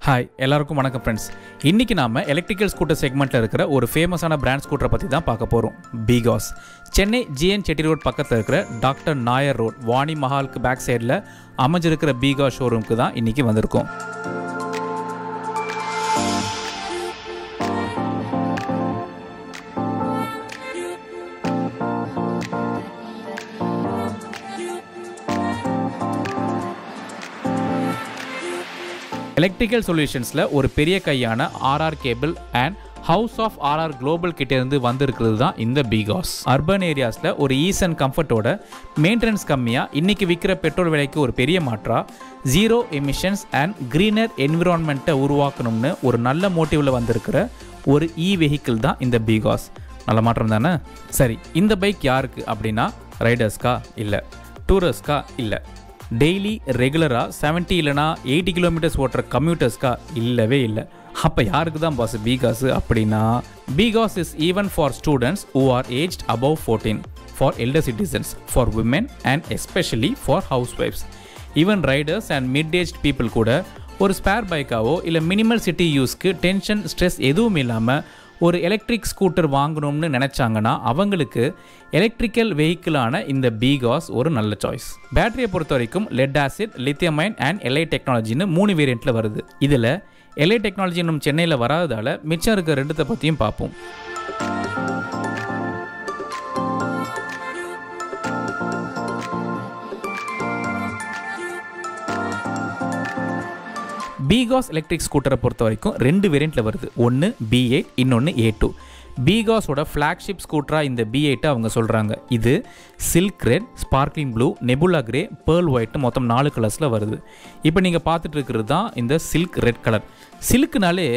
Hi எல்லாருக்கும் வணக்கம் friends இன்னைக்கு நாம எலக்ட்ரிக்கல் ஸ்கூட்டர் செக்மெண்ட்டில் இருக்கிற ஒரு ஃபேமஸான பிராண்ட் ஸ்கூட்டரை பற்றி தான் பார்க்க போகிறோம் because Chennai GN Chetty road பக்கத்தில் இருக்கிற டாக்டர் நாயர் ரோட் வாணி மஹாலுக்கு பேக் சைடில் அமைஞ்சிருக்கிற பீகா ஷோரூமுக்கு தான் இன்னைக்கு வந்திருக்கோம் எலக்ட்ரிக்கல் சொல்யூஷன்ஸில் ஒரு பெரிய கையான RR cable and house of RR global கிட்டேருந்து வந்திருக்கிறது தான் இந்த பிகாஸ் அர்பன் ஏரியாஸில் ஒரு ஈஸ் அண்ட் கம்ஃபர்ட்டோட மெயின்டெனன்ஸ் கம்மியாக இன்னைக்கு விற்கிற பெட்ரோல் விலைக்கு ஒரு பெரிய மாற்றா ஜீரோ எமிஷன்ஸ் அண்ட் க்ரீனர் என்விரான்மெண்ட்டை உருவாக்கணும்னு ஒரு நல்ல மோட்டிவில் வந்திருக்கிற ஒரு இ வெஹிக்கிள் தான் இந்த பிகாஸ் நல்ல மாற்றம் தானே சரி இந்த பைக் யாருக்கு அப்படின்னா ரைடர்ஸ்க்கா இல்லை டூரர்ஸ்க்கா இல்லை டெய்லி ரெகுலராக 70 இல்லைனா எயிட்டி கிலோமீட்டர்ஸ் ஓட்டுற கம்யூட்டர்ஸ்க்கா இல்லவே இல்லை அப்போ யாருக்கு தான் பாஸ் பிகாஸ் அப்படின்னா because is even for students who are aged above fourteen for elder citizens for women and especially for house wives even riders and mid age people கூட ஒரு ஸ்பேர் பைக்காவோ இல்லை மினிமல் சிட்டி யூஸ்க்கு tension stress எதுவும் இல்லாமல் ஒரு electric scooter வாங்கணும்னு நினச்சாங்கன்னா அவங்களுக்கு எலக்ட்ரிக்கல் வெஹிக்கிளான இந்த பிகாஸ் ஒரு நல்ல சாய்ஸ் பேட்டரியை பொறுத்த வரைக்கும் lead acid lithium ion and LI டெக்னாலஜின்னு மூணு வேரியண்ட்டில் வருது இதில் எல்ஐ டெக்னாலஜி இன்னும் சென்னையில் வராததால் மிச்சம் இருக்க ரெண்டுத்தை பற்றியும் பார்ப்போம் பிகாஸ் எலக்ட்ரிக் ஸ்கூட்டரை பொறுத்த வரைக்கும் ரெண்டு வேரியண்ட்டில் வருது ஒன்று பி எயிட் இன்னொன்று ஏ டூ பிகாஸோட ஃப்ளாக்ஷிப் ஸ்கூட்டராக இந்த பி எயிட்டை அவங்க சொல்கிறாங்க இது silk red sparkling blue nebula grey pearl white மொத்தம் நாலு கலர்ஸில் வருது இப்போ நீங்கள் பார்த்துட்டு இருக்கிறது தான் இந்த சில்க் ரெட் கலர் சில்க்குனாலே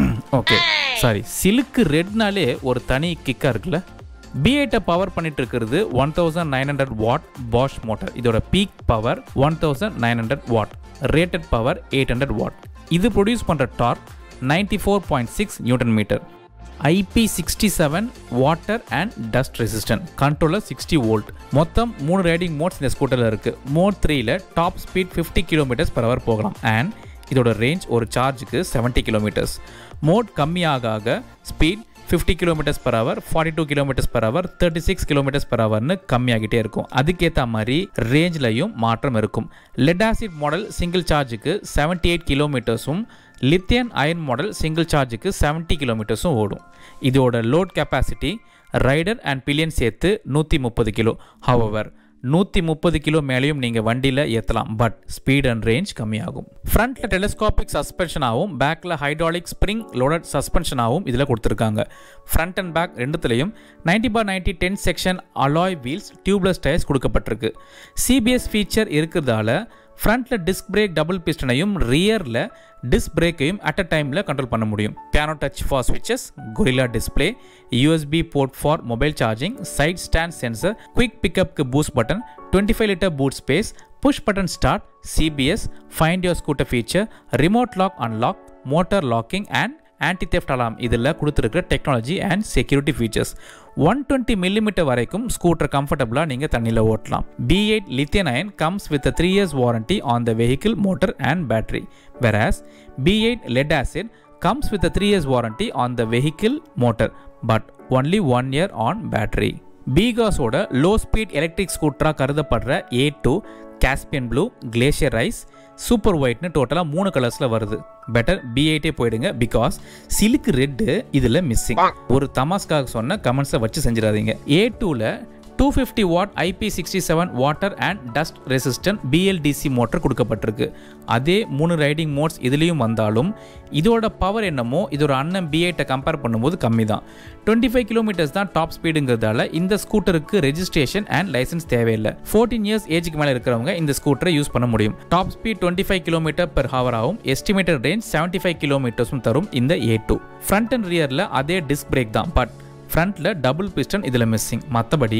ஓகே சாரி சில்க் ரெட்னாலே ஒரு தனி கிக்காக இருக்குல்ல பி எயிட்டை பவர் பண்ணிட்டு இருக்கிறது one thousand nine hundred watt Bosch motor இதோட peak power one thousand nine hundred watt rated power eight hundred watt இது ப்ரொடியூஸ் பண்ணுற torque ninety four point six newton metre IP sixty seven water and dust resistant controller sixty volt மொத்தம் மூணு riding modes இந்த ஸ்கூட்டரில் இருக்குது mode த்ரீல top speed fifty kilometres per hour போகலாம் and இதோட ரேஞ்ச் ஒரு சார்ஜுக்கு 70 கிலோமீட்டர்ஸ் மோட் கம்மியாக ஆக speed 50 kilometres per hour forty two kilometres per hour thirty six kilometres per ஹவர்னு கம்மியாகிட்டே இருக்கும் அதுக்கேற்ற மாதிரி ரேஞ்ச்லையும் மாற்றம் இருக்கும் லெட் ஆசிட் மாடல் சிங்கிள் சார்ஜுக்கு 78 எயிட் கிலோமீட்டர்ஸும் லித்தியன் அயன் மாடல் சிங்கிள் சார்ஜுக்கு 70 கிலோமீட்டர்ஸும் ஓடும் இதோட load capacity rider and pillion சேர்த்து நூற்றி முப்பது கிலோ ஹவவர் நூற்றி முப்பது கிலோ மேலேயும் நீங்கள் வண்டியில் ஏற்றலாம் பட் ஸ்பீட் அண்ட் ரேஞ்ச் கம்மியாகும் ஃப்ரண்ட்டில் டெலிஸ்கோபிக் சஸ்பென்ஷனாகவும் பேக்கில் ஹைட்ராலிக் ஸ்ப்ரிங் லோடட் சஸ்பென்ஷனாகவும் இதில் கொடுத்துருக்காங்க ஃப்ரண்ட் அண்ட் பேக் ரெண்டுத்துலையும் ninety bar ninety ten section alloy wheels tubeless tyres கொடுக்கப்பட்டிருக்கு சிபிஎஸ் ஃபீச்சர் இருக்கிறதால ஃப்ரண்ட்டில் டிஸ்க் பிரேக் டபுள் பிஸ்டனையும் ரியரில் டிஸ்க் பிரேக்கையும் அட் அ டைமில் கண்ட்ரோல் பண்ண முடியும் பியானோ டச் ஃபார் ஸ்விட்சஸ் Gorilla display USB port for mobile charging side stand sensor quick பிக்கப்க்கு boost button twenty five litre boot space push button start CBS find your scooter feature remote lock unlock motor locking and anti theft alarm இதில் கொடுத்துருக்கிற technology and security features one twenty millimetre வரைக்கும் scooter கம்ஃபர்டபுளாக நீங்கள் தண்ணியில் ஓட்டலாம் B eight lithium ion comes with three years warranty on the vehicle motor and battery whereas B eight lead acid comes with three years warranty on the vehicle motor but only one year on battery பீகாஸோட low speed electric ஸ்கூட்டராக கருதப்படுற A two Caspian blue glacier rise super ஒயிட்னு டோட்டலாக மூணு கலர்ஸில் வருது better B எயிட்டே போயிடுங்க because சிலுக்கு ரெட்டு இதில் மிஸ்ஸிங் ஒரு தமாஸ்காக சொன்ன கமெண்ட்ஸை வச்சு செஞ்சிடாதீங்க ஏ டூவில் two fifty watt IP sixty seven water and dust resistant BLDC motor கொடுக்கப்பட்டிருக்கு அதே மூணு ரைடிங் மோட்ஸ் இதுலேயும் வந்தாலும் இதோட பவர் என்னமோ இதோட அண்ணன் பி எயிட்டை கம்பேர் பண்ணும்போது கம்மி தான் டுவெண்ட்டி ஃபைவ் கிலோமீட்டர்ஸ் தான் டாப் ஸ்பீடுங்கிறதால இந்த ஸ்கூட்டருக்கு ரெஜிஸ்ட்ரேஷன் அண்ட் லைசன்ஸ் தேவையில்லை ஃபோர்டீன் இயர்ஸ் ஏஜுக்கு மேலே இருக்கிறவங்க இந்த ஸ்கூட்டரை யூஸ் பண்ண முடியும் top speed twenty five kilometre per hour ஆகும் எஸ்டிமேட்டட் ரேஞ்ச் செவன்ட்டி ஃபைவ் கிலோமீட்டர்ஸும் தரும் இந்த ஏ டூ ஃப்ரண்ட் அண்ட் ரியரில் அதே டிஸ்க் பிரேக் தான் பட் ஃப்ரண்ட்டில் டபுள் பிஸ்டன் இதில் மிஸ்ஸிங் மற்றபடி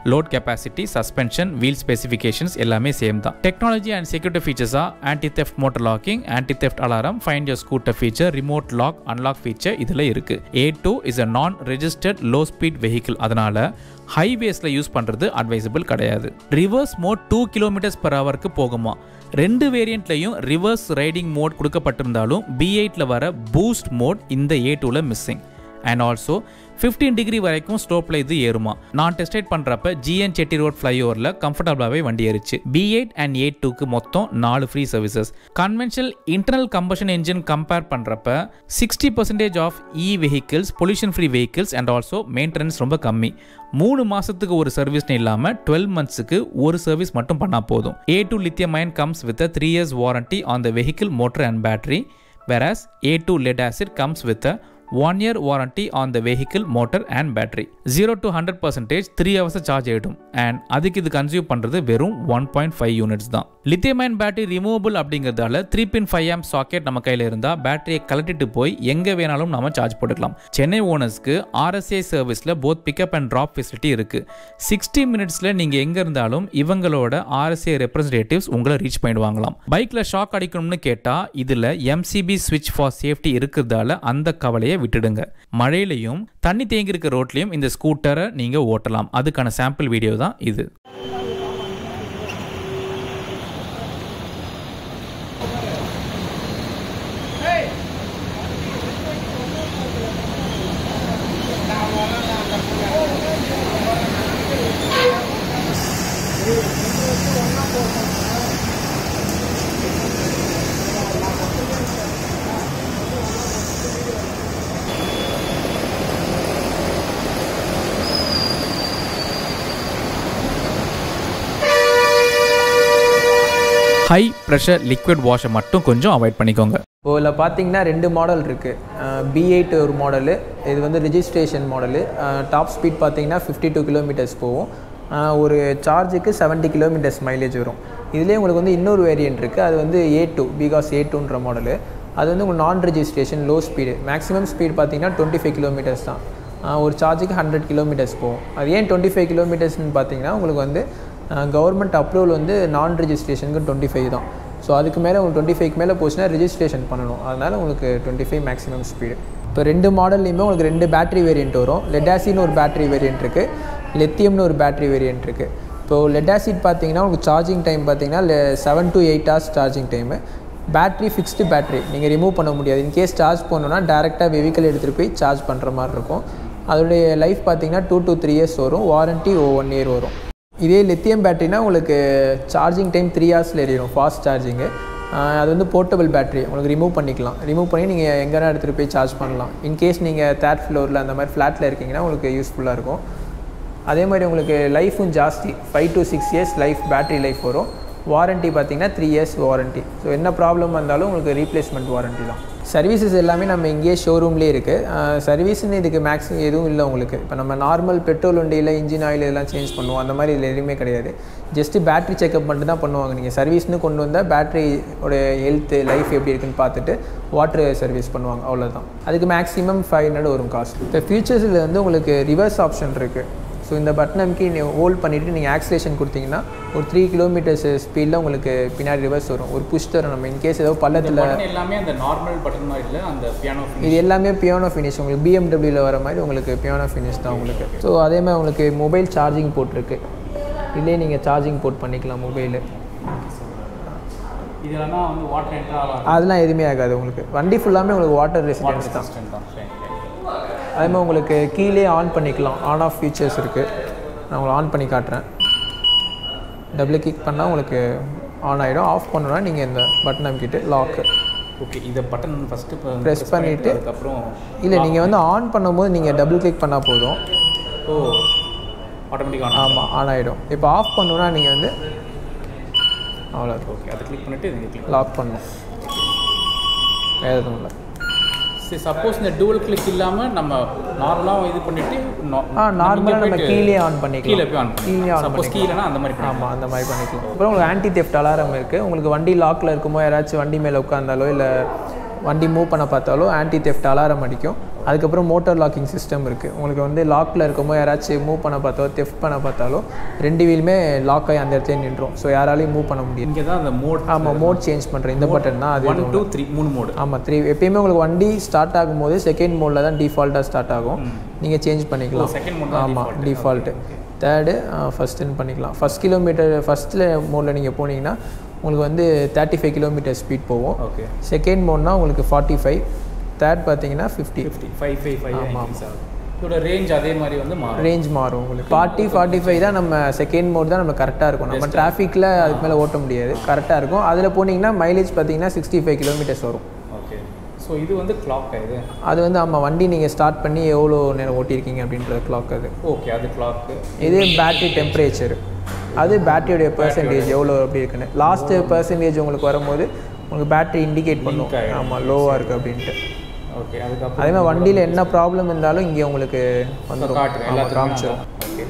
load capacity suspension wheel specifications எல்லாமே சேம் தான் டெக்னாலஜி அண்ட் செக்யூரிட்டி ஃபீச்சர்ஸாக anti theft motor locking anti theft alarm find your scooter feature remote lock unlock feature இதில் இருக்குது ஏ டூ இஸ் அ நான் registered low speed vehicle அதனால் ஹைவேஸில் use பண்ணுறது advisable கிடையாது reverse mode two kilometres per ஹவருக்கு போகுமா ரெண்டு வேரியண்ட்லையும் ரிவர்ஸ் ரைடிங் மோட் கொடுக்கப்பட்டிருந்தாலும் பி எயிட்டில் வர பூஸ்ட் மோட் இந்த ஏ டூவில் missing and also fifteen degree வரைக்கும் ஸ்லோப்பில் இது ஏறுமா நான் டெஸ்டேட் பண்ணுறப்ப ஜிஎன் செட்டி ரோட் ஃப்ளைஓவரில் கம்ஃபர்டபுளாகவே வண்டி ஏறிச்சு பி எயிட் அண்ட் எயிட் டூக்கு மொத்தம் நாலு free services conventional internal combustion engine compare பண்ணுறப்ப sixty percentage of e vehicles pollution free vehicles and also maintenance ரொம்ப கம்மி மூணு மாதத்துக்கு ஒரு சர்வீஸ்னு இல்லாமல் டுவெல் மந்த்ஸுக்கு ஒரு சர்வீஸ் மட்டும் பண்ணால் போதும் A two lithium ion comes with three years warranty on the vehicle motor and battery whereas A2 lead acid comes with a one year warranty on the vehicle motor and battery zero to hundred percentage three hours charge ஆகிடும் and அதுக்கு இது consume பண்ணுறது வெறும் one point five units தான் lithium ion battery removable அப்படிங்கிறதால three pin five amp socket நம்ம கையில் இருந்தால் பேட்டரியை கலட்டிட்டு போய் எங்கே வேணாலும் நம்ம சார்ஜ் போட்டுக்கலாம் சென்னை ஓனர்ஸ்க்கு ஆர்எஸ்ஏ சர்வீஸில் both pickup and drop facility இருக்குது சிக்ஸ்டி மினிட்ஸில் நீங்கள் எங்கே இருந்தாலும் இவங்களோட ஆர்எஸ்ஏ ரெப்ரஸன்டேட்டிவ்ஸ் உங்களை ரீச் பண்ணிடுவாங்களாம் பைக்கில் ஷாக் அடிக்கணும்னு கேட்டால் இதில் எம்சிபி ஸ்விட்ச் ஃபார் சேஃப்டி இருக்கிறதால அந்த கவலையை விட்டுடுங்க மழையிலையும் தண்ணி தேங்கி இருக்க ரோட்லையும் இந்த ஸ்கூட்டரை நீங்கள் ஓட்டலாம் அதுக்கான சாம்பிள் வீடியோ தான் இது ஹை ப்ரெஷர் லிக்விட் வாஷை மட்டும் கொஞ்சம் அவாய்ட் பண்ணிக்கோங்க இப்போ இதில் பார்த்தீங்கன்னா ரெண்டு மாடல் இருக்குது பி எயிட் ஒரு மாடலு இது வந்து ரிஜிஸ்ட்ரேஷன் மாடலு டாப் ஸ்பீட் பார்த்தீங்கன்னா ஃபிஃப்டி டூ கிலோமீட்டர்ஸ் போகும் அஹ் ஒரு சார்ஜுக்கு 70 கிலோமீட்டர்ஸ் மைலேஜ் வரும் இதுலேயே உங்களுக்கு வந்து இன்னொரு வேரியன்ட் இருக்குது அது வந்து ஏ டூ பிகாஸ் ஏ டூன்ற மாடலு அது வந்து உங்களுக்கு non registration low speed maximum speed பார்த்தீங்கன்னா டுவெண்ட்டி ஃபைவ் கிலோமீட்டர்ஸ் தான் அஹ் ஒரு சார்ஜுக்கு ஹண்ட்ரட் கிலோமீட்டர்ஸ் போகும் அது ஏன் டுவெண்ட்டி ஃபைவ் கிலோமீட்டர்ஸ்னு பார்த்தீங்கன்னா உங்களுக்கு வந்து கவர்மெண்ட் அப்ரூவல் வந்து நான் ரெஜிஸ்ட்ரேஷனுக்கு டுவெண்ட்டி ஃபைவ் தான் ஸோ அதுக்கு மேலே உங்களுக்கு டுவெண்ட்டி ஃபைவ்க்கு மேலே போச்சுன்னா ரெஜிஸ்ட்ரேஷன் பண்ணணும் அதனால் உங்களுக்கு டுவெண்ட்டி ஃபைவ் மேக்ஸிமம் ஸ்பீடு இப்போ ரெண்டு மாடல்லையுமே உங்களுக்கு ரெண்டு பேட்டரி வேரியன்ட் வரும் லெட்டாசின்னு ஒரு பேட்டரி வேரியன்ட் இருக்குது லெத்தியம்னு ஒரு பேட்டரி வேரியன்ட் இருக்குது இப்போது லெட்டாசிட் பார்த்தீங்கன்னா உங்களுக்கு சார்ஜிங் டைம் பார்த்தீங்கன்னா seven to eight hours charging time battery fixed battery நீங்கள் ரிமூவ் பண்ண முடியாது இன்கேஸ் சார்ஜ் பண்ணணும்னா டேரெக்டாக வெஹிக்கல் எடுத்துகிட்டு போய் சார்ஜ் பண்ணுற மாதிரி இருக்கும் அதோடைய லைஃப் பார்த்தீங்கன்னா டூ to த்ரீ இயர்ஸ் வரும் வாரண்ட்டி ஒன் இயர் வரும் இதே லித்தியம் பேட்டரினா உங்களுக்கு சார்ஜிங் டைம் த்ரீ ஹவர்ஸில் எரியும் ஃபாஸ்ட் சார்ஜிங்கு அது வந்து போர்ட்டபிள் பேட்டரி உங்களுக்கு ரிமூவ் பண்ணிக்கலாம் ரிமூவ் பண்ணி நீங்கள் எங்கேனா எடுத்துகிட்டு போய் சார்ஜ் பண்ணலாம் இன்கேஸ் நீங்கள் தேர்ட் ஃப்ளோரில் அந்த மாதிரி ஃப்ளாட்டில் இருக்கீங்கன்னா உங்களுக்கு யூஸ்ஃபுல்லாக இருக்கும் அதே மாதிரி உங்களுக்கு லைஃபும் ஜாஸ்தி five to six years life battery life வரும் வாரண்ட்டி பார்த்தீங்கன்னா த்ரீ இயர்ஸ் வாரண்ட்டி ஸோ என்ன ப்ராப்ளம் வந்தாலும் உங்களுக்கு ரீப்ளேஸ்மெண்ட் வாரண்ட்டி தான் சர்வீசஸ் எல்லாமே நம்ம இங்கேயே ஷோரூம்லேயே இருக்குது சர்வீஸ்னு இதுக்கு மேக்ஸிமம் எதுவும் இல்லை உங்களுக்கு இப்போ நம்ம நார்மல் பெட்ரோல் வண்டியில் இன்ஜின் ஆயில் இதெல்லாம் சேஞ்ச் பண்ணுவோம் அந்த மாதிரி இதில் எதுவுமே கிடையாது ஜஸ்ட்டு பேட்டரி செக்அப் மட்டும் தான் பண்ணுவாங்க நீங்கள் சர்வீஸ்னு கொண்டு வந்தால் பேட்டரியோட ஹெல்த்து லைஃப் எப்படி இருக்குன்னு பார்த்துட்டு வாட்டர் சர்வீஸ் பண்ணுவாங்க அவ்வளோதான் அதுக்கு மேக்ஸிமம் ஃபைவ் ஹண்ட்ரட் வரும் காஸ்ட் இப்போ ஃபியூச்சர்ஸில் வந்து உங்களுக்கு ரிவர்ஸ் ஆப்ஷன் இருக்குது ஸோ இந்த பட்டன் அமுக்கி நீங்கள் ஹோல்ட் பண்ணிவிட்டு நீங்கள் ஆக்சிலேஷன் கொடுத்தீங்கன்னா ஒரு த்ரீ கிலோமீட்டர்ஸ் ஸ்பீடில் உங்களுக்கு பின்னாடி ரிவர்ஸ் வரும் ஒரு புஷ் தரும் நம்ம இன்கேஸ் ஏதோ பள்ளத்தில் எல்லாமே அந்த நார்மல் பட்டன் மாதிரி இல்லை அந்த பியானோ இது எல்லாமே பியானோ ஃபினிஷ் உங்களுக்கு பிஎம்டபிள்யூவில் வர மாதிரி உங்களுக்கு பியானோ ஃபினிஷ் தான் உங்களுக்கு ஸோ அதே மாதிரி உங்களுக்கு மொபைல் சார்ஜிங் போர்ட் இருக்குது இதுலேயே நீங்கள் சார்ஜிங் போர்ட் பண்ணிக்கலாம் மொபைலு இதெல்லாம் வந்து வாட்டர் என்ட்ரு ஆகாது அதெல்லாம் எதுவுமே ஆகாது உங்களுக்கு வண்டி ஃபுல்லாமே உங்களுக்கு வாட்டர் ரெசிஸ்டன்ஸ் தான் அதே மாதிரி உங்களுக்கு கீழே ஆன் பண்ணிக்கலாம் ஆன் ஆஃப் ஃபீச்சர்ஸ் இருக்குது நான் உங்களுக்கு ஆன் பண்ணி காட்டுறேன் டபுள் கிளிக் பண்ணால் உங்களுக்கு ஆன் ஆகிடும் ஆஃப் பண்ணணும்னா நீங்கள் இந்த பட்டன் அமைக்கிட்டு லாக்கு ஓகே இந்த பட்டன் ஃபஸ்ட்டு Press பண்ணிட்டு- அதுக்கப்புறம் இல்லை நீங்கள் வந்து ஆன் பண்ணும்போது நீங்கள் டபுள் கிளிக் பண்ணால் போதும் ஓ ஆட்டோமேட்டிக்காக ஆமாம் ஆன் ஆகிடும் இப்போ ஆஃப் பண்ணணும்னா நீங்கள் வந்து அவ்வளோ ஓகே அதை கிளிக் பண்ணிட்டு இங்கே கிளிக் லாக் பண்ணணும் வேறு எதுவும் இல்லை சரி சப்போஸ் இந்த டூவல் கிளிக் இல்லாமல் நம்ம நார்மலாக இது பண்ணிட்டு ஆ நார்மலாக நம்ம கீழே ஆன் பண்ணிக்கலாம் கீழே போய் ஆன் கீழே பண்ணி ஆன் சப்போஸ் கீழேனா அந்த மாதிரி பண்ணி ஆமாம் அந்த மாதிரி பண்ணிக்கலாம் அப்புறம் உங்களுக்கு ஆன்டி தெஃப்ட் அலாரம் இருக்குது உங்களுக்கு வண்டி லாக்கில் இருக்கும்போது யாராச்சும் வண்டி மேலே உட்காந்தாலோ இல்லை வண்டி மூவ் பண்ண பார்த்தாலோ ஆன்டி தெஃப்ட் அலாரம் அடிக்கும் அதுக்கப்புறம் மோட்டார் லாக்கிங் சிஸ்டம் இருக்குது உங்களுக்கு வந்து லாக்கில் இருக்கும்போது யாராச்சும் மூவ் பண்ண பார்த்தோ தெஃப்ட் பண்ண பார்த்தாலோ ரெண்டு வீலுமே லாக் ஆகி அந்த இடத்துல நின்றோம் ஸோ யாராலையும் மூவ் பண்ண முடியாது இங்கே தான் அந்த மோட் ஆமாம் மோட் சேஞ்ச் பண்ணுறேன் இந்த பட்டன் தான் அது ஒன் டூ த்ரீ மூணு மோடு ஆமாம் த்ரீ எப்பயுமே உங்களுக்கு வண்டி ஸ்டார்ட் ஆகும்போது செகண்ட் மோடில் தான் டிஃபால்ட்டாக ஸ்டார்ட் ஆகும் நீங்கள் சேஞ்ச் பண்ணிக்கலாம் செகண்ட் மோட் ஆமாம் டிஃபால்ட்டு தேர்டு ஃபஸ்ட்டுன்னு பண்ணிக்கலாம் ஃபஸ்ட் கிலோமீட்டர் ஃபஸ்ட்டில் மோடில் நீங்கள் போனீங்கன்னா உங்களுக்கு வந்து தேர்ட்டி ஃபைவ் கிலோமீட்டர் ஸ்பீட் போகும் ஓகே செகண்ட் மோட்னா உங்களுக்கு ஃபார்ட்டி ஃபைவ் தேர்ட் பார்த்தீங்கன்னா fifty fifty five five five increase ஆகும் இதோட ரேஞ்ச் அதே மாதிரி வந்து மாறும் ரேஞ்ச் மாறும் உங்களுக்கு ஃபார்ட்டி ஃபார்ட்டி ஃபைவ் தான் நம்ம செகண்ட் மோட் தான் நம்ம கரெக்டாக இருக்கும் நம்ம டிராஃபிக்கில் அதுக்கு மேலே ஓட்ட முடியாது கரெக்டாக இருக்கும் அதில் போனீங்கன்னா மைலேஜ் பார்த்தீங்கன்னா சிக்ஸ்டி ஃபைவ் கிலோமீட்டர்ஸ் வரும் ஓகே ஸோ இது வந்து கிளாக் இது அது வந்து ஆமாம் வண்டி நீங்கள் ஸ்டார்ட் பண்ணி எவ்வளோ நேரம் ஓட்டியிருக்கீங்க அப்படின்ற கிளாக் அது ஓகே அது கிளாக்கு இது பேட்டரி டெம்பரேச்சர் அது பேட்டரியோடைய பர்சன்டேஜ் எவ்வளோ அப்படி இருக்குன்னு லாஸ்ட்டு பர்சன்டேஜ் உங்களுக்கு வரும்போது உங்களுக்கு பேட்டரி இண்டிகேட் பண்ணும் ஆமாம் லோவாக இருக்குது அப்படின்ட்டு ஓகே அதுக்கப்புறம் அதே மாதிரி வண்டியில் என்ன ப்ராப்ளம் இருந்தாலும் இங்கே உங்களுக்கு வந்துடும் காட்டுறேன் ஆமாம் எல்லாத்துக்கும் காமிச்சிடும் ஓகே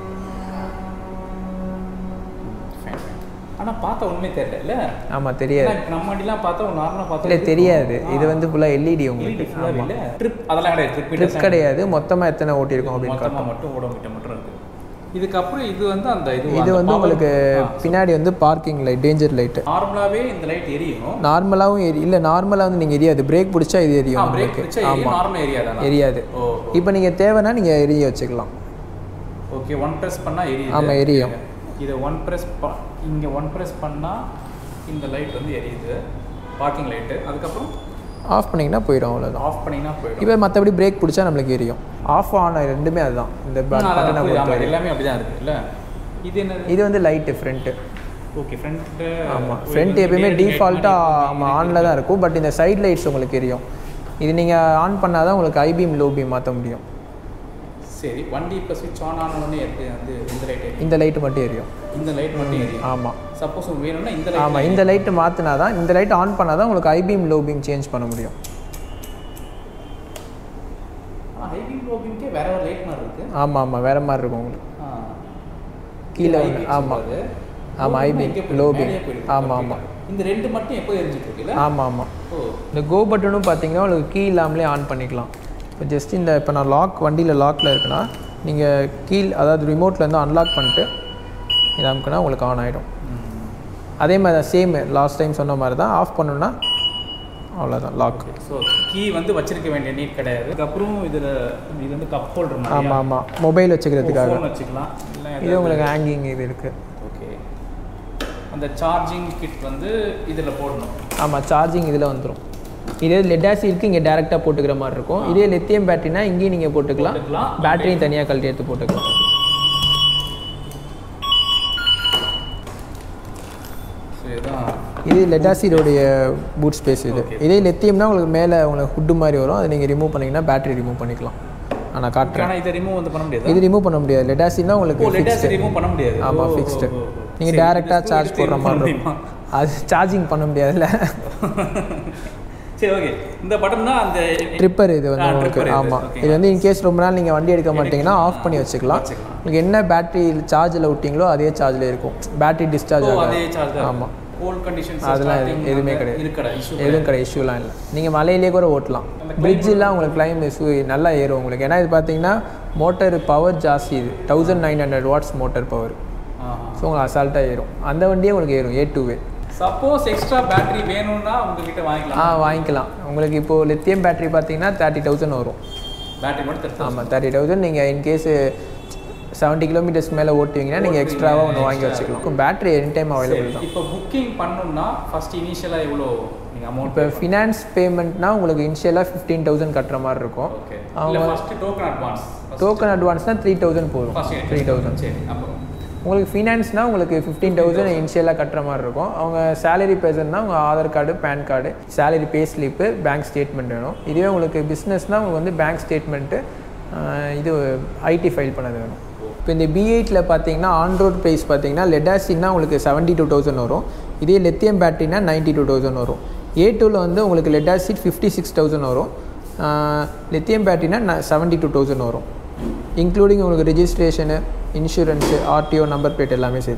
ஆனால் பார்த்தா உண்மை தெரியல இல்லை ஆமாம் தெரியாது நம்ம வண்டிலாம் பார்த்தா நார்மலாக பார்த்தா இல்லை தெரியாது இது வந்து ஃபுல்லாக எல்இடி உங்களுக்கு ஃபுல்லாக இல்லை ட்ரிப் அதெல்லாம் கிடையாது ட்ரிப் ட்ரிப் கிடையாது மொத்தமாக எத்தனை ஓட்டியிருக்கோம் அப்படின்னு மொத்தமாக மட்டும் ஓடோமீட்டர் மட்டும் இருக்குது இதுக்கப்புறம் இது வந்து அந்த இது இது வந்து உங்களுக்கு பின்னாடி வந்து பார்க்கிங் லைட் டேஞ்சர் லைட்டு நார்மலாகவே இந்த லைட் எரியும் நார்மலாகவும் எரி இல்லை நார்மலாக வந்து நீங்கள் எரியாது பிரேக் பிடிச்சா இது எரியும் பிரேக் உங்களுக்கு பிடிச்சா எரியும் நார்மல் ஏரியா தானே எரியாது ஓ இப்போ நீங்கள் தேவைன்னா நீங்கள் எரிய வச்சுக்கலாம் ஓகே ஒன் ப்ரெஸ் பண்ணால் எரியுது ஆமாம் எரியும் இதை ஒன் ப்ரெஸ் ப இங்கே ஒன் ப்ரெஸ் பண்ணால் இந்த லைட் வந்து எரியுது பார்க்கிங் லைட்டு அதுக்கப்புறம் ஆஃப் பண்ணிங்கன்னா போயிடும் அவ்வளோதான் ஆஃப் பண்ணிங்கன்னா போயிடும் இப்போ மற்றபடி பிரேக் பிடிச்சா நம்மளுக்கு எரியும் ஆஃப் ஆன் ரெண்டுமே அதுதான் இந்த ஆ, பட்டனை அதான் புரியுது. பொறுத்த ஆமா, வரைக்கும். எல்லாமே அப்படிதான் இருக்கு இல்ல இது என்னது இது வந்து லைட்டு ஃப்ரண்ட்டு ஓகே ஃப்ரண்ட் ஆமாம் ஃப்ரண்ட் எப்பயுமே டிஃபால்ட்டாக ஆமாம் ஆனில் தான் இருக்கும் பட் இந்த சைட் லைட்ஸ் உங்களுக்கு எரியும் இது நீங்கள் ஆன் பண்ணால் தான் உங்களுக்கு ஐபீம் லோ பீம் மாற்ற முடியும் சரி வண்டி இப்போ ஸ்விட்ச் ஆன் ஆன உடனே எப்படி வந்து இந்த லைட் எரியும் இந்த லைட்டு மட்டும் எரியும் இந்த லைட் மட்டும் எரியும் ஆமாம் சப்போஸ் வேணும்னா இந்த லைட் ஆமாம் இந்த லைட்டு மாற்றினா தான் இந்த லைட் ஆன் பண்ணால் தான் உங்களுக்கு ஐபீம் லோ பீம் சேஞ்ச் பண்ண முடியும் ஹைவிங் ப்ரோபின்கே வேற ஒரு லைட் மாதிரி இருக்கு ஆமாம் ஆமாம் வேறு மாதிரி இருக்கும் உங்களுக்கு ஆ. கீழே இது ஒன்று high beam ஆமாம் சொல்றது. ஆமாம் low beam ஐபீம் எங்கே போயிருக்கு? லோ பீம் மேலேயே போயிருக்கு. ஆமாம் Okay. ஆமாம் இந்த ரெண்டு மட்டும் எப்போ எரிஞ்சிட்டு இருக்குல்ல ஆமாம் ஆமாம் ஓ இந்த கோ பட்டனும் பார்த்தீங்கன்னா உங்களுக்கு கீ இல்லாமலே ஆன் பண்ணிக்கலாம் இப்போ ஜஸ்ட் இந்த இப்போ நான் லாக் வண்டியில் லாக்கில் இருக்குன்னா நீங்கள் கீழ் அதாவது ரிமோட்லேருந்து அன்லாக் பண்ணிட்டு இது அமுக்குனா உங்களுக்கு ஆன் ஆகிடும் அதே மாதிரி தான் சேம் லாஸ்ட் டைம் சொன்ன மாதிரி தான் ஆஃப் பண்ணணும்னா அவ்வளோதான் லாக் ஸோ கீ வந்து வச்சிருக்க வேண்டிய நீட் கிடையாது அதுக்கப்புறம் இதில் இது வந்து கப் ஹோல்டர் ஆமாம் ஆமாம் மொபைல் வச்சுக்கிறதுக்காக ஃபோன் வச்சுக்கலாம் இல்லை இது உங்களுக்கு ஹேங்கிங் இது இருக்குது ஓகே அந்த சார்ஜிங் கிட் வந்து இதில் போடணும் ஆமாம் சார்ஜிங் இதில் வந்துடும் இதே லெட் ஆசிட்க்கு இங்கே டேரெக்டாக போட்டுக்கிற மாதிரி இருக்கும் இதே லித்தியம் பேட்டரினா இங்கேயும் நீங்கள் போட்டுக்கலாம் போட்டுக்கலாம். பேட்டரியும் தனியாக கழட்டி எடுத்து போட்டுக்கலாம் ஸோ இதுதான் இது லெட்டாசிடோடைய பூட் ஸ்பேஸ் இது இதே லெத்தியம்னா உங்களுக்கு மேலே உங்களுக்கு ஹுட்டு மாதிரி வரும் அதை நீங்கள் ரிமூவ் பண்ணிங்கன்னா பேட்டரி ரிமூவ் பண்ணிக்கலாம் நான் காட்டுறேன் ஆனால் இதை ரிமூவ் வந்து பண்ண முடியாது இது ரிமூவ் பண்ண முடியாது லெட்டாசினா உங்களுக்கு ஓ லெட்டாஸ் ஃபிக்ஸ்டு ரிமூவ் பண்ண முடியாது ஆமாம் ஓ, ஃபிக்ஸ்டு ஓ, ஓ, ஓ. நீங்கள் சரி, டேரெக்டாக இது சார்ஜ் எடுத்து போடுற remove மாதிரி பண்ண இருக்கும் அது சார்ஜிங் பண்ண முடியாதுல்ல சரி ஓகே இந்த பட்டன் தான் அந்த ட்ரிப்பர் இது வந்து ஆ, உங்களுக்கு tripper இது, ஆமாம் okay. இது வந்து இன்கேஸ் ரொம்ப நாள் நீங்கள் வண்டி எடுக்க மாட்டீங்கன்னா ஆஃப் பண்ணி வச்சுக்கலாம் வச்சுக்கலாம். உங்களுக்கு என்ன பேட்டரி சார்ஜில் விட்டீங்களோ அதே சார்ஜில் இருக்கும் பேட்டரி டிஸ்சார்ஜ் ஓ ஆகாது அதே சார்ஜ் தான் ஆமாம் கோல் கண்டிஷன்ஸ் அதெல்லாம் எது- எதுவுமே கிடையாது. இருக்கடா இஷ்யூ எதுவும் கிடையாது இஷ்யூலாம் இல்லை நீங்கள் மலையிலே கூட ஓட்டலாம் பிரிட்ஜெலாம் உங்களுக்கு கிளைம் இஷ்யூ நல்லா ஏறும் உங்களுக்கு ஏன்னா இது பார்த்தீங்கன்னா மோட்டர் பவர் ஜாஸ்தி இது thousand nine hundred watts motor power so உங்களுக்கு அசால்ட்டாக ஏறும் அந்த வண்டியே உங்களுக்கு ஏறும் ஏ டூ வே சப்போஸ் எக்ஸ்ட்ரா பேட்டரி வேணும்னா உங்ககிட்ட ஆ வாங்கிக்கலாம் வாங்கிக்கலாம் உங்களுக்கு இப்போது லித்தியம் பேட்டரி பார்த்தீங்கன்னா தேர்ட்டி தௌசண்ட் வரும் பேட்டரி மட்டும் தருத்தா ஆமாம் தேர்ட்டி தௌசண்ட் நீங்கள் இன்கேஸ் செவன்ட்டி கிலோமீட்டர்ஸ் மேலே ஓட்டுவீங்கன்னா நீங்கள் எக்ஸ்ட்ராவாக ஒன்று வாங்கி வச்சுக்கலாம் பேட்டரி எனி டைம் அவைலபிள் தான் இப்போ புக்கிங் பண்ணணும்னா ஃபர்ஸ்ட் இனிஷியலாக எவ்வளோ நீங்கள் அமௌண்ட் இப்போ ஃபினான்ஸ் பேமெண்ட்னா உங்களுக்கு இனிஷியலாக ஃபிஃப்டீன் தௌசண்ட் கட்டுற மாதிரி இருக்கும் ஓகே இல்லை ஃபர்ஸ்ட் டோக்கன் அட்வான்ஸ் டோக்கன் அட்வான்ஸ்னால் த்ரீ தௌசண்ட் போதும் ஃபர்ஸ்ட் த்ரீ தௌசண்ட் சரி அப்புறம் உங்களுக்கு ஃபினான்ஸ்னால் உங்களுக்கு ஃபிஃப்டீன் தௌசண்ட் இனிஷியலாக கட்டுற மாதிரி இருக்கும் அவங்க சேலரி பேசணும்னா உங்கள் Aadhaar card PAN card salary pay slip bank statement வேணும் இதுவே உங்களுக்கு பிஸ்னஸ்னால் உங்களுக்கு வந்து பேங்க் ஸ்டேட்மெண்ட்டு இது ஐடி ஃபைல் பண்ணது வேணும் இப்போ இந்த பி எயிட்டில் பார்த்தீங்கன்னா ஆன் ரோட் ப்ரைஸ் பார்த்தீங்கன்னா லெடாசின்னா உங்களுக்கு செவன்ட்டி டூ தௌசண்ட் வரும் இதே லெத்தியம் பேட்டரினா நைன்ட்டி டூ தௌசண்ட் வரும் ஏ டூவில் வந்து உங்களுக்கு லெடாசிட் ஃபிஃப்டி சிக்ஸ் தௌசண்ட் வரும் லித்தியம் பேட்டரினா செவன்ட்டி டூ தௌசண்ட் வரும் இன்க்ளூடிங் உங்களுக்கு registration insurance RTO number plate எல்லாமே சேர்த்து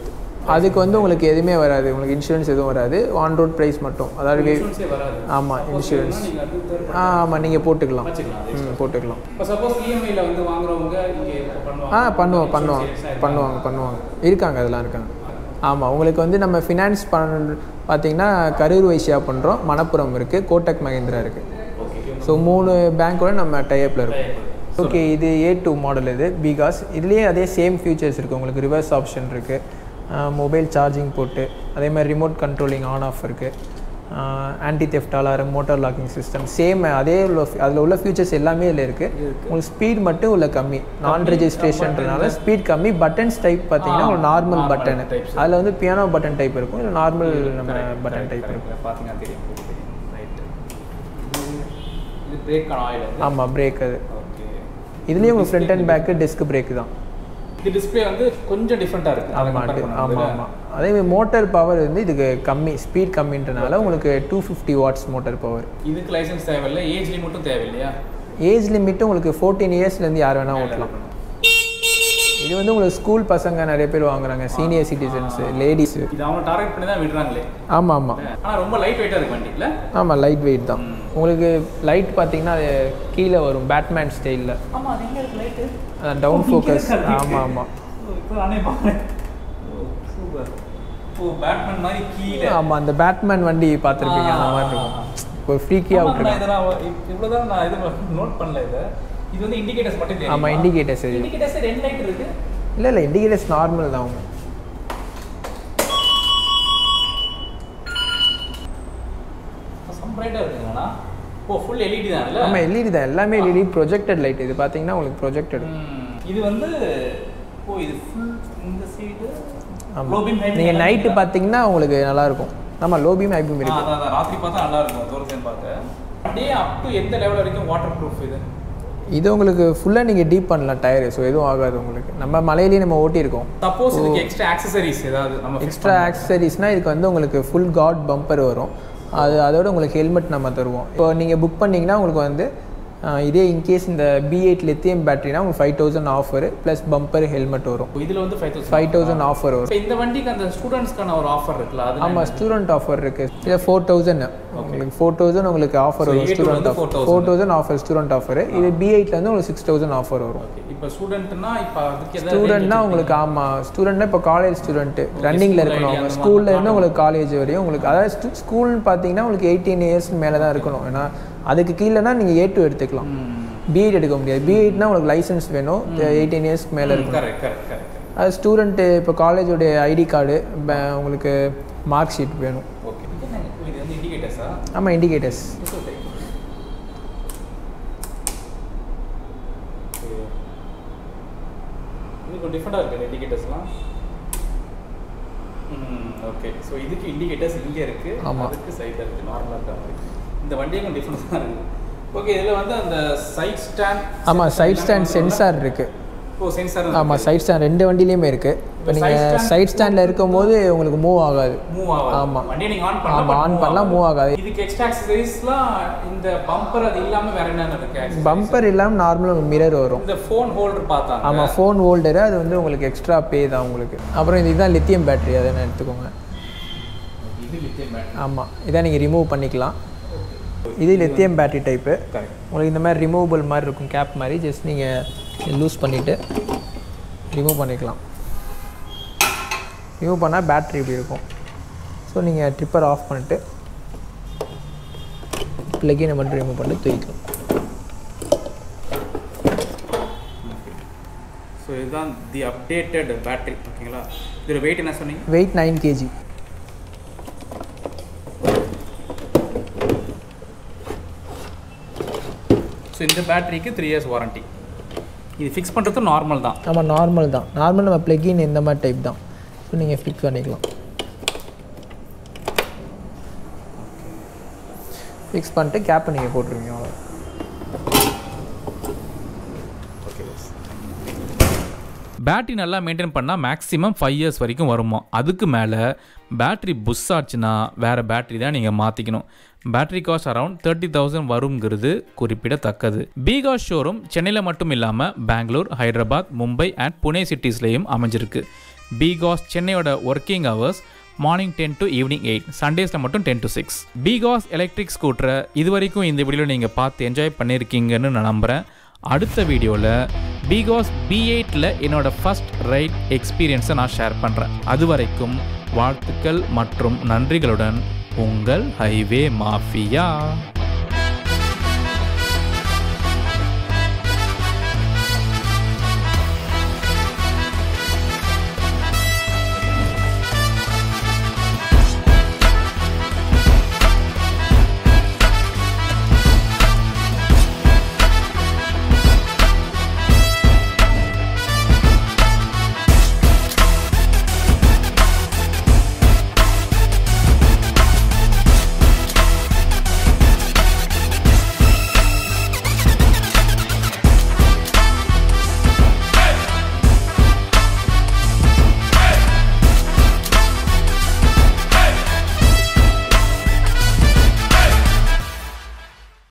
அதுக்கு வந்து உங்களுக்கு எதுவுமே வராது உங்களுக்கு இன்சூரன்ஸ் எதுவும் வராது ஆன் ரோட் ப்ரைஸ் மட்டும் அதாவது இன்சூரன்ஸே வராது ஆமாம் இன்சூரன்ஸ் நீங்கள் அது third ஆ ஆமாம் நீங்கள் போட்டுக்கலாம் வச்சுக்கலாம் ம் போட்டுக்கலாம் இப்போ சப்போஸ் இஎம்ஐயில் வந்து வாங்குறவங்க இங்கே பண்ணுவாங்க ஆ பண்ணுவோம் பண்ணுவாங்க பண்ணுவாங்க பண்ணுவாங்க இருக்காங்க அதெல்லாம் இருக்காங்க ஆமாம் உங்களுக்கு வந்து நம்ம ஃபினான்ஸ் பண்ண பார்த்தீங்கன்னா கரூர் வைசியா பண்ணுறோம் மணப்புரம் இருக்குது கோட்டக் மஹிந்திரா இருக்குது ஓகே ஸோ மூணு பேங்க்கோட நம்ம டைப்பில் இருக்கோம் ஓகே இது ஏ டூ மாடல் இது பிகாஸ் இதுலேயே அதே சேம் ஃபியூச்சர்ஸ் இருக்குது உங்களுக்கு ரிவர்ஸ் ஆப்ஷன் இருக்குது மொபைல் சார்ஜிங் போட்டு அதே மாதிரி ரிமோட் கண்ட்ரோலிங் ஆன் ஆஃப் இருக்குது anti theft alarm motor locking system same அதே உள்ள அதில் உள்ள ஃபியூச்சர்ஸ் எல்லாமே இதில் இருக்குது உங்களுக்கு ஸ்பீட் மட்டும் உள்ள கம்மி நான் ரெஜிஸ்ட்ரேஷன்றனால ஸ்பீட் கம்மி பட்டன்ஸ் டைப் பார்த்தீங்கன்னா ஒரு நார்மல் பட்டன் அதில் வந்து பியானோ பட்டன் டைப் இருக்கும் இல்லை நார்மல் நம்ம பட்டன் டைப் இருக்கும் பார்த்தீங்கன்னா தெரியும் ரைட் இது பிரேக் ஆயில் ஆமாம் பிரேக் அது ஓகே இதுலேயும் உங்களுக்கு front and back disc brake தான் இது டிஸ்ப்ளே வந்து கொஞ்சம் டிஃப்ரெண்ட்டாக இருக்குது அதை ஆமாம் compare ஆமாம் பண்ணும்போது. ஆமாம் அதே மாதிரி மோட்டார் பவர் வந்து இதுக்கு கம்மி ஸ்பீட் கம்மின்றனால உங்களுக்கு two fifty watts motor power இதுக்கு லைசன்ஸ் தேவையில்லை ஏஜ் லிமிட்டும் தேவையில்லையா ஏஜ் லிமிட்டும் உங்களுக்கு ஃபோர்டீன் இயர்ஸ்லேருந்து யார் வேணால் ஓட்டலாம் இது வந்து உங்களுக்கு ஸ்கூல் பசங்க நிறைய பேர் வாங்குறாங்க சீனியர் சிட்டிசன்ஸு லேடிஸு இது அவங்க டார்கெட் பண்ணி தான் விடுறாங்களே ஆமாம் ஆமாம் ஆனால் ரொம்ப லைட் வெயிட்டாக இருக்கு வண்டி இல்லை ஆமாம் லைட் வெயிட் தான் உங்களுக்கு லைட் பார்த்தீங்கன்னா அது கீழே வரும் பேட்மேன் ஸ்டைலில் ஆமாம் அது எங்கே இருக்கு லைட்டு டவுன் ஃபோக்கஸ் ஆமாம் ஆமாம் இப்போ நானே பார்க்குறேன் சூப்பர் ஓ பேட்மேன் மாதிரி கீழே ஆமாம் அந்த பேட்மேன் வண்டி பார்த்துருப்பீங்க அந்த மாதிரி இருக்கும் ஒரு ஃப்ரீக்கியாக ஆமா, விட்டுருக்காங்க நான் இதெல்லாம் இவ்வளோதான் நான் இது நோட் பண்ணல இதை இது வந்து இண்டிகேட்டர்ஸ் மட்டும் தெரியும் ஆமாம் இண்டிகேட்டர்ஸ் இது இண்டிகேட்டர்ஸ் ரெண்டு லைட் இருக்கு இல்லை இல்லை இண்டிகேட்டர்ஸ் நார்மல் தான் அவங்க சம் பிரைட்டாக இருக்குங்கண்ணா ஓ ஃபுல் எல்இடி தான் இல்லை ஆமாம் எல்இடி தான் எல்லாமே எல்இடி ப்ரொஜெக்டட் லைட் இது பார்த்தீங்கன்னா உங்களுக்கு ப்ரொஜெக்டட் இது வந்து ஓ இது ஃபுல் இந்த சைடு ஆமாம் லோ பீம் நீங்கள் நைட்டு பார்த்தீங்கன்னா உங்களுக்கு நல்லாயிருக்கும் ஆமாம் லோ பீம் ஹை பீம் இருக்கு அதான் அதான் ராத்திரி பார்த்தா நல்லா இருக்கும் தூரத்துலேருந்து பார்க்க அப்படியே அப் டு எந்த லெவல் வரைக்கும் வாட்டர் ப்ரூஃப் இது இது உங்களுக்கு ஃபுல்லாக நீங்கள் டீப் பண்ணலாம் டயர் ஸோ எதுவும் ஆகாது உங்களுக்கு நம்ம மலையிலேயே நம்ம ஓட்டியிருக்கோம் சப்போஸ் இதுக்கு எக்ஸ்ட்ரா ஆக்சசரிஸ் ஏதாவது நம்ம fix எக்ஸ்ட்ரா ஆக்சசரிஸ்னால் இதுக்கு வந்து உங்களுக்கு ஃபுல் காட் பம்பர் வரும் அது அதோட உங்களுக்கு ஹெல்மெட் நம்ம தருவோம் இப்போ நீங்கள் புக் பண்ணிங்கன்னா உங்களுக்கு வந்து ஆஹ், இதே இன்கேஸ் இந்த பி எயிட் லித்தியம் பேட்டரினா உங்களுக்கு five thousand offer plus bumper helmet வரும் பண்ணலாம். இதுல வந்து five thousand five thousand offer வரும் இப்போ இந்த வண்டிக்கு அந்த ஸ்டூடெண்ட்ஸ்க்கான ஒரு ஆஃபர் இருக்குல்ல அது ஆமாம் ஸ்டூடெண்ட் ஆஃபர் இருக்குது இல்லை ஃபோர் தௌசண்ட் உங்களுக்கு ஃபோர் தௌசண்ட் உங்களுக்கு ஆஃபர் வரும் A2 ஸ்டூடெண்ட் வந்து offer 4,000. Four thousand offer student offer இது பி எயிட்ல வந்து உங்களுக்கு சிக்ஸ் தௌசண்ட் ஆஃபர் வரும் ஓகே இப்போ ஸ்டூடெண்ட்னா இப்போ அதுக்கு எதாவது ஸ்டூடெண்ட்னா உங்களுக்கு ஆமாம் ஸ்டூடெண்ட்னா இப்போ காலேஜ் ஸ்டூடெண்ட்டு ரன்னிங்கில் school இருக்கணும் ID அவங்க அந்த ஸ்கூல்ல இருந்து உங்களுக்கு காலேஜ் வரையும் உங்களுக்கு அதாவது ஸ்கூல்னு பார்த்தீங்கன்னா உங்களுக்கு எயிட்டீன் இயர்ஸ் மேலே தான் இருக்கணும் ஏன்னா அதுக்கு கீழேனா நீங்கள் ஏ டூ எடுத்துக்கலாம் பி எயிட் எடுக்க முடியாது பி எயிட்னா உங்களுக்கு லைசன்ஸ் வேணும் எயிட்டீன் இயர்ஸ்க்கு மேலே இருக்கணும் கரெக்ட் கரெக்ட் கரெக்ட் அது ஸ்டூடெண்ட்டு இப்போ காலேஜோடைய ஐடி கார்டு உங்களுக்கு மார்க் ஷீட் வேணும் ஓகே இது வந்து இண்டிகேட்டர்ஸா ஆமாம் இண்டிகேட்டர்ஸ் இது கொஞ்சம் டிஃப்ரெண்டாக இருக்குது இண்டிகேட்டர்ஸ்லாம் ஓகே ஸோ இதுக்கு இண்டிகேட்டர்ஸ் இங்கே இருக்கு ஆமா. அதுக்கு சைடில் இருக்குது நார்மலாக இருக்க மாதிரி இந்த வண்டியே கொஞ்சம் டிஃப்ரெண்ட் தான் இருக்குது ஓகே இதில் வந்து அந்த சைட் ஸ்டாண்ட் ஆமாம் சைட் ஸ்டாண்ட் சென்சார் இருக்குது ஓ சென்சார் ஆமாம் சைட் ஸ்டாண்ட் ரெண்டு வண்டிலையுமே இருக்குது இப்போ இப்ப side நீங்கள் stand- சைட் ஸ்டாண்டில் இருக்கும்போது உங்களுக்கு மூவ் ஆகாது மூவ் ஆகாது ஆமா. வண்டியை நீங்கள் ஆன் ஆமாம் பண்ணலாம் ஆன் பண்ணலாம் மூவ் ஆகாது இதுக்கு எக்ஸ்ட்ரா ஆக்சசரிஸ்லாம் இந்த பம்பர் அது இல்லாமல் வேற என்னென்ன இருக்கு accessories? பம்பர் இல்லாமல் நார்மலாக மிரர் வரும் இந்த ஃபோன் ஹோல்டர் பார்த்தாங்க ஆமாம் ஃபோன் ஹோல்டரு அது வந்து உங்களுக்கு எக்ஸ்ட்ரா பே தான் உங்களுக்கு அப்புறம் இது இதுதான் லித்தியம் பேட்டரி அதை நான் எடுத்துக்கோங்க இது லித்தியம் பேட்டரி ஆமாம் இதை நீங்கள் ரிமூவ் பண்ணிக்கலாம் இது லித்தியம் பேட்டரி டைப்பு கரெக்ட் உங்களுக்கு இந்த மாதிரி ரிமூவபிள் மாதிரி இருக்கும் கேப் மாதிரி ஜஸ்ட் நீங்கள் லூஸ் பண்ணிவிட்டு ரிமூவ் பண்ணிக்கலாம் ரிமூவ் பண்ணால் பேட்டரி இப்படி இருக்கும் ஸோ நீங்கள் ட்ரிப்பர் ஆஃப் பண்ணிட்டு ப்ளக்கினை மட்டும் ரிமூவ் பண்ணிட்டு தூக்கிக்கலாம் ஸோ இதுதான் தி அப்டேட்டட் பேட்டரி ஓகேங்களா இதில் வெயிட் என்ன சொன்னீங்க வெயிட் நைன் கேஜி ஸோ இந்த பேட்டரிக்கு த்ரீ இயர்ஸ் வாரண்டி இது ஃபிக்ஸ் பண்ணுறது நார்மல் தான் ஆமாம் நார்மல் தான் நார்மல் நம்ம ப்ளக்கின் இந்த மாதிரி டைப் தான் ஸோ நீங்கள் ஃபிக்ஸ் பண்ணிக்கலாம் ஃபிக்ஸ் பண்ணிட்டு கேப்பை நீங்கள் போட்டுருவீங்க அவ்வளோ பேட்டரி நல்லா மெயின்டைன் பண்ணால் மேக்ஸிமம் ஃபைவ் இயர்ஸ் வரைக்கும் வருமா அதுக்கு மேலே பேட்டரி புஷ் ஆச்சுன்னா வேறு பேட்டரி தான் நீங்கள் மாற்றிக்கணும் battery cost around thirty thousand வருங்கிறது குறிப்பிடத்தக்கது பீகாஸ் ஷோரூம் சென்னையில் மட்டும் இல்லாமல் பெங்களூர் ஹைதராபாத் மும்பை அண்ட் புனே சிட்டிஸ்லேயும் அமைஞ்சிருக்கு பிகாஸ் சென்னையோட working hours morning ten to evening eight சண்டேஸில் மட்டும் ten to six because electric ஸ்கூட்டரை இது வரைக்கும் இந்த வீடியோவில் நீங்கள் பார்த்து என்ஜாய் பண்ணியிருக்கீங்கன்னு நான் நம்புகிறேன் அடுத்த வீடியோவில் பிகாஸ் பி எயிட்டில் என்னோட ஃபஸ்ட் ரைட் எக்ஸ்பீரியன்ஸை நான் ஷேர் பண்ணுறேன் அது வரைக்கும் வாழ்த்துக்கள் மற்றும் நன்றிகளுடன் உங்கள் ஹைவே மாஃபியா